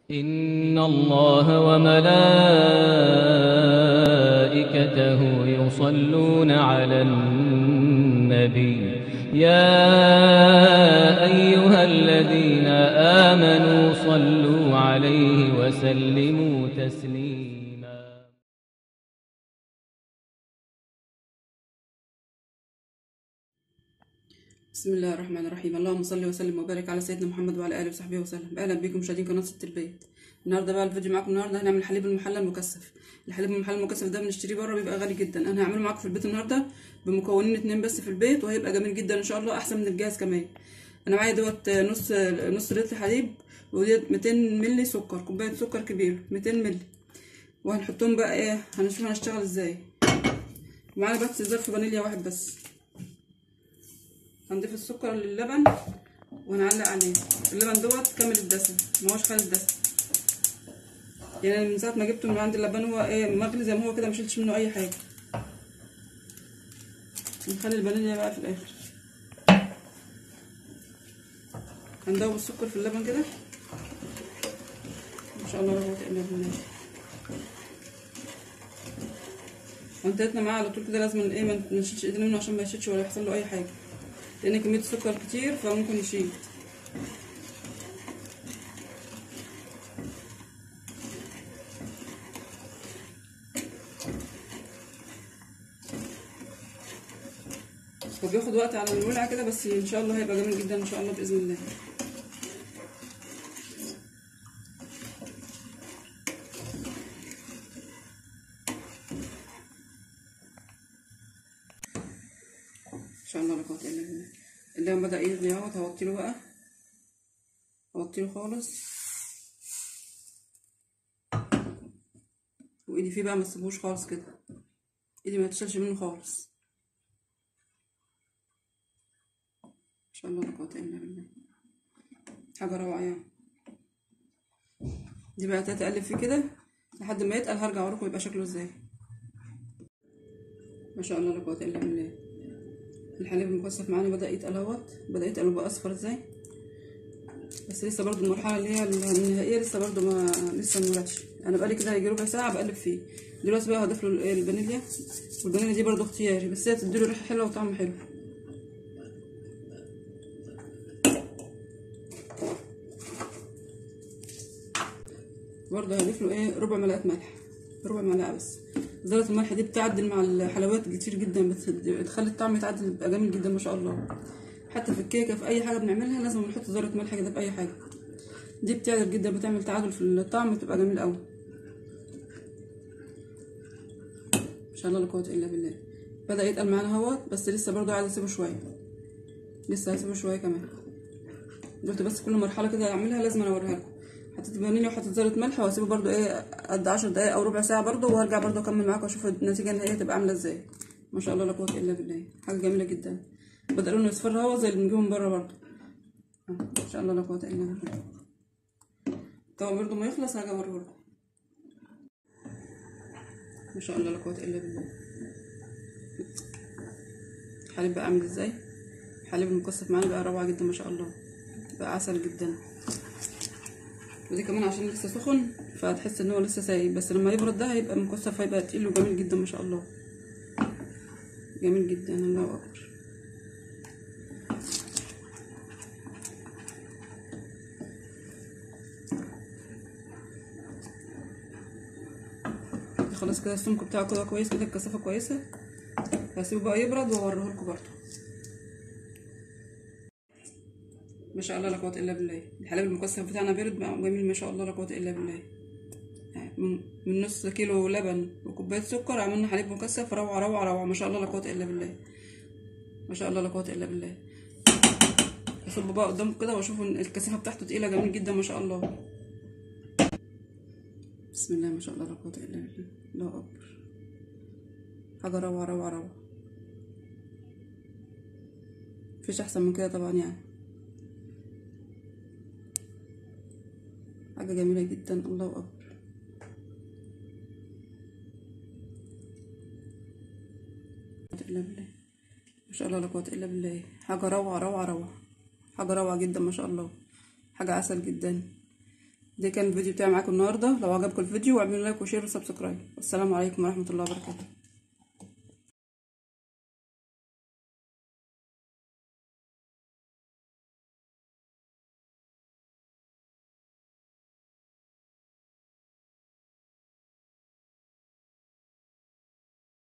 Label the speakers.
Speaker 1: إن الله وملائكته يصلون على النبي يا أيها الذين آمنوا صلوا عليه وسلموا تسليما
Speaker 2: بسم الله الرحمن الرحيم اللهم صل وسلم وبارك على سيدنا محمد وعلى اله وصحبه وسلم اهلا بكم مشاهدين قناه ست البيت النهارده بقى الفيديو معاكم النهارده هنعمل الحليب المحلى المكثف الحليب المحلى المكثف ده بنشتريه بره بيبقى غالي جدا انا هعمله معاكم في البيت النهارده بمكونين اتنين بس في البيت وهيبقى جميل جدا ان شاء الله احسن من الجاهز كمان انا معايا دوت نص نص لتر حليب وديت 200 مللي سكر كوبايه سكر كبير 200 مللي وهنحطهم بقى ايه هنشوف هنشتغل ازاي معانا بس ظرف فانيليا واحد بس هنضيف السكر للبن وهنعلق عليه اللبن دوت كامل الدسم ما هوش خالي الدسم يعني من ساعه ما جبته من عند اللبن هو ايه مغلي زي ما هو كده مشيلتش منه اي حاجه نخلي الفانيليا بقى في الاخر هندوب السكر في اللبن كده ما شاء الله لا قوه الا بالله وانتهتنا معاه على طول كده لازم ايه ما نشيلش ايدينا منه عشان ما يشيلش ولا يحصل له اي حاجه لان كميه السكر كتير فممكن يشيل هو بياخد وقت على الولعه كده بس ان شاء الله هيبقى جميل جدا ان شاء الله باذن الله ان شاء الله لا قوه الا بالله اللبن بدا يغلي اهوت هوطي له بقى هوطي له خالص وايدي فيه بقى ما تسيبوش خالص كده ايدي ما تشيلش منه خالص ان شاء الله لا قوه الا بالله حاجه روعه يعني دي بقى تقلب فيه كده لحد ما يتقل هرجع اوريكم يبقى شكله ازاي ما شاء الله لا قوه الا بالله الحليب المكثف معانا بدا يتقل اهوت بدا يتقل وبقى اصفر ازاي بس لسه برضو المرحله اللي هي النهائيه لسه برضو ما لسه ما ولعش انا بقالي كده هيجي ربع ساعه بقلب فيه دلوقتي بقى هضيف له الفانيليا والفانيليا دي برضو اختياري بس هي تديله ريحه حلوه وطعم حلو برضو هضيف له ايه ربع ملعقه ملح ربع ملعقه بس ذرة الملح دي بتعدل مع الحلويات كتير جدا بتخلي الطعم يتعدل يبقى جميل جدا ما شاء الله حتى في الكيكه في اي حاجه بنعملها لازم نحط ذره ملح كده في اي حاجه دي بتعدل جدا بتعمل تعادل في الطعم بتبقى جميل قوي ان شاء الله لا قوه الا بالله بدا يتقل معانا اهوت بس لسه برضو عايزه اسيبه شويه لسه هسيبه شويه كمان قلت بس كل مرحله كده اعملها لازم اوريها لكم حطيت فانيليا وحطيت ذره ملح وهسيبه برضو ايه قد عشر دقايق او ربع ساعه برضو وهرجع برضو اكمل معاكم واشوف النتيجه النهائيه هتبقى عامله ازاي ما شاء الله لا قوه الا بالله حاجه جميله جدا بدا لونه يصفر هوا زي اللي بنجيبه من بره برضو ان شاء الله لا قوه الا بالله طبعا برضو ما يخلص هاجي اوريه لكم ما شاء الله لا قوه الا بالله الحليب بقى عامل ازاي الحليب المكثف معانا بقى روعه جدا ما شاء الله بقى عسل جدا ودي كمان عشان لسه سخن فهتحس ان هو لسه سايب بس لما يبرد ده هيبقى مكثف هيبقى تقيل وجميل جدا ما شاء الله جميل جدا الله اكبر خلاص كده السمك بتاعه كده كويس كده الكثافه كويسه هسيبه بقى يبرد واوريه لكم برضه ما شاء الله لا قوه الا بالله الحليب المكثف بتاعنا بارد بقى جميل ما شاء الله لا قوه الا بالله من نص كيلو لبن وكوبايه سكر عملنا حليب مكثف روعه روعه روعه ما شاء الله لا قوه الا بالله ما شاء الله لا قوه الا بالله اصب بقى قدامكم كده واشوفوا الكثافه بتاعته تقيله جميل جدا ما شاء الله بسم الله ما شاء الله لا قوه الا بالله الله اكبر حاجه روعه روعه روعه مفيش احسن من كده طبعا يعني حاجة جميلة جدا الله أكبر إلا بالله ما شاء الله لا قوة إلا بالله حاجة روعة روعة روعة حاجة روعة جدا ما شاء الله حاجة عسل جدا ده كان الفيديو بتاعي معاكم النهارده لو عجبكم الفيديو اعملوا لايك وشير وسبسكرايب والسلام عليكم ورحمه الله وبركاته